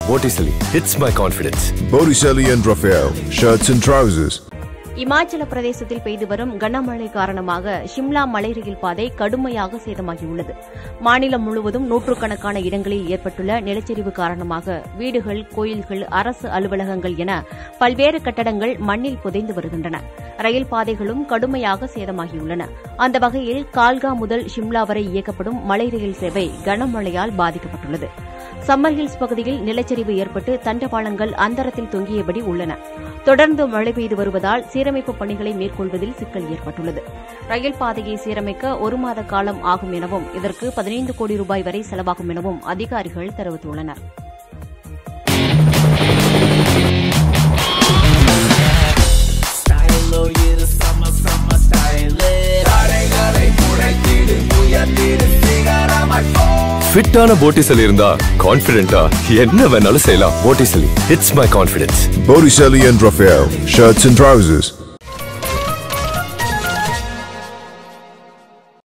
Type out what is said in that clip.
Botticelli hits my confidence. Botticelli and Raphael, shirts and trousers. Himachal பிரதேசத்தில் பெய்து வரும் கனமழை காரணமாக ஷிம்லா மலை ரயில் பாதை கடுமையாக சேதமாகியுள்ளது மாநிலம் முழுவதும் நூற்றுக்கணக்கான இடங்களில் ஏற்பட்டுள்ள நிலச்சரிவு காரணமாக வீடுகள் கோயில்கள் அரசு அலுவலகங்கள் என பல்வேறு கட்டடங்கள் மண்ணில் புதைந்து வருகின்றன ரயில் பாதைகளும் கடுமையாக சேதமாகியுள்ளன அந்த வகையில் கால்கா முதல் ஷிம்லா வரை இயக்கப்படும் மலை ரயில் சேவை கனமழையால் பாதிக்கப்பட்டுள்ளது சம்மர் ஹில்ஸ் பகுதியில் நிலச்சரிவு ஏற்பட்டு தண்டவாளங்கள் அந்தரத்தில் தொங்கியபடி உள்ளன தொடர்ந்து மழை பெய்து வருவதால் சீரமைப்பு பணிகளை மேற்கொள்வதில் சிக்கல் ஏற்பட்டுள்ளது ரயில் பாதையை சீரமைக்க ஒரு மாத காலம் ஆகும் எனவும் இதற்கு பதினைந்து கோடி ரூபாய் வரை செலவாகும் எனவும் அதிகாரிகள் தெரிவித்துள்ளனர் Style, oh yeah, the summer, summer style. தடைகளை முறைத்திடு உயர்த்திடு சிகரமை போ ஃபிட்டான போட்டிசலி இருந்தா கான்ஃபிடென்ட்டா என்ன வேணாலும் செய்யலாம் போட்டிசலி hits my confidence. Botticelli and Raphael, shirts and trousers.